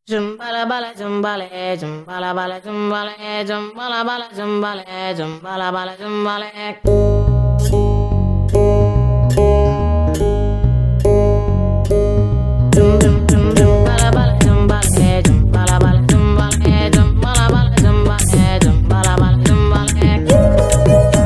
Jumbala bala jumbale, jumbala bala jumbale, jumbala bala jumbale, jumbala bala jumbale. Jum jum jum jumbala bala jumbale, jumbala bala jumbale, jumbala bala jumbale, jumbala bala jumbale.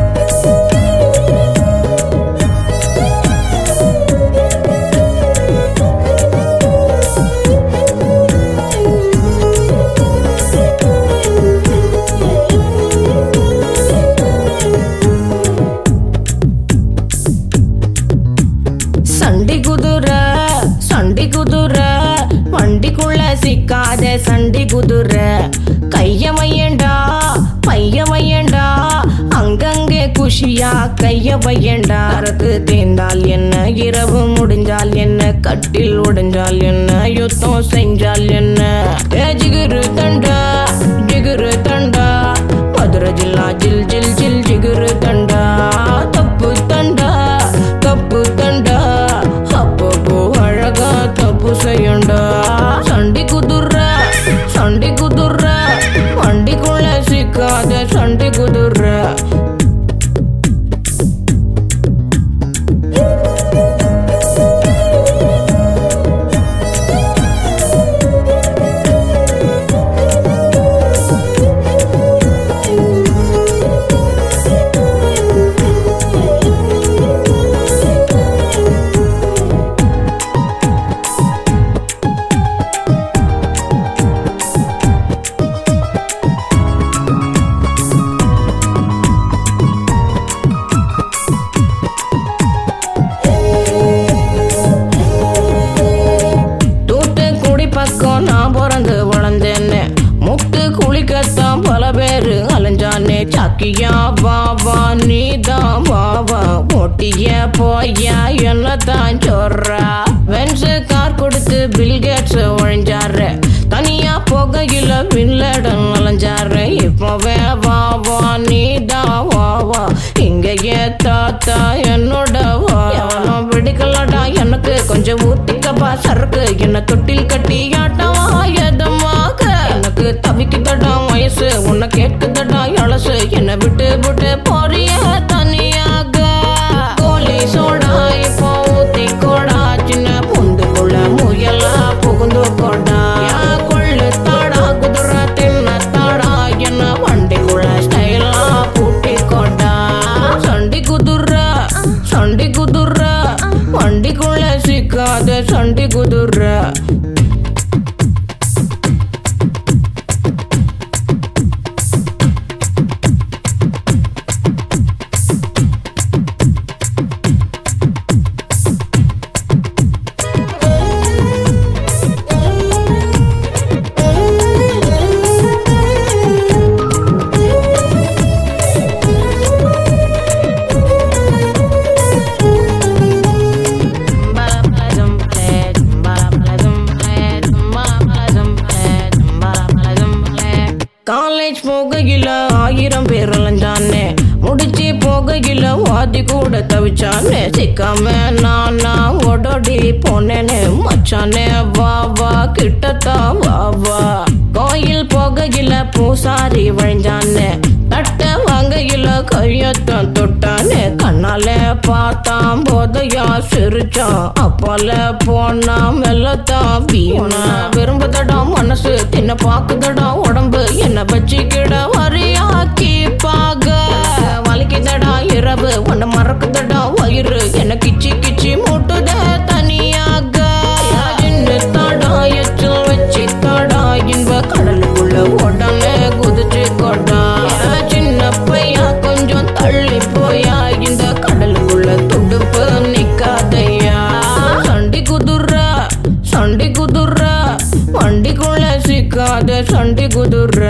சண்டி குதிரை சண்டி குதிரை வண்டிக்குள்ள சிக்காத சண்டி குதிரை கைய வையண்டா பைய வையண்டா அங்கங்கே குஷியா கைய வையண்டா அரக்கு தேர்ந்தால் என்ன இரவு முடிஞ்சால் என்ன கட்டில் உடைஞ்சால் என்ன யுத்தம் செஞ்சால் என்ன ஏ ஜிகுரு தண்டா ஜிகுரு தண்டா மதுரை ஜில்லா ஜில் ஜில் ஜில் ஜிகுரு தண்டா தப்பு தண்டா தப்பு தண்டா அப்பப்போ அழகா தப்பு செய்யண்டா சண்டி குதிர சண்டி குதிர வண்டிக்குள்ள சிக்காத சண்டி குதிர தூத்துக்குடி பக்கம் நான் பிறந்து வளர்ந்தேன்னு முட்டு குளிக்கத்தான் பல பேரு அலைஞ்சானே சாக்கியா வா வா நீ தான் வா வா ஒட்டிய போயா என்னத்தான் சொல்றா வென்ஸ் கார் கொடுத்து பில்கேட்ஸ் ஒழிஞ்சாரு தனியா போகையில வில்லடன் அலைஞ்சாரு இப்பவே வா வா நீ தான் வா வா இங்கேயே தாத்தா என்னோட வா எவனும் பிடிக்கலடா எனக்கு கொஞ்சம் ஊத்திக்கப்பா சரக்கு என்ன தொட்டில் கட்டி ஆட்டவா எதமாக எனக்கு தவிக்குதடா வயசு உன்னை கேட்குதடா இளசு என்னை விட்டு விட்டு போறிய தனியாக கோலி சோடா இப்போ ஊத்தி கோடா சின்ன பொந்துக்குள்ள முயலா புகுந்து கோடா கொள்ளு தாடா குதிரை தின்ன தாடா என்ன வண்டிக்குள்ள ஸ்டைலா பூட்டி கோடா சண்டி குதிரை சண்டி குதிரை வண்டிக்குள்ள சிக்காத சண்டி குதிரை காலேஜ் போகையில ஆயிரம் பேர் அலைஞ்சானே முடிச்சு போகையில வாதி கூட தவிச்சானே சிக்காம நானா ஓடோடி போனேனே மச்சானே வா வா கிட்டத்தான் வா வா கோயில் போகையில பூசாரி வழிஞ்சானே தட்ட வாங்கையில கையத்தான் தொட்டானே கண்ணால பார்த்தான் போதையா சிரிச்சான் அப்பால போனா மெல்லத்தான் வீணா விரும்புதடா மனசு தின்ன பாக்குதடா உடம்பு என்ன வச்சுக்கிட வரியாக்கி பாக வலிக்குதடா இரவு உன்னை மறக்குதடா வயிறு என்ன கிச்சி கிச்சி மூட்டுத தனியாக சின்ன தாடா எச்சில் வச்சு தாடா இன்ப கடலுக்குள்ள உடனே குதிச்சு கொடா சின்ன பையா கொஞ்சம் தள்ளி போயா இந்த கடலுக்குள்ள துடுப்பு நிக்காதையா சண்டி குதிரை சண்டி குதிரை வண்டிக்குள்ள சிக்காத சண்டி குதிரை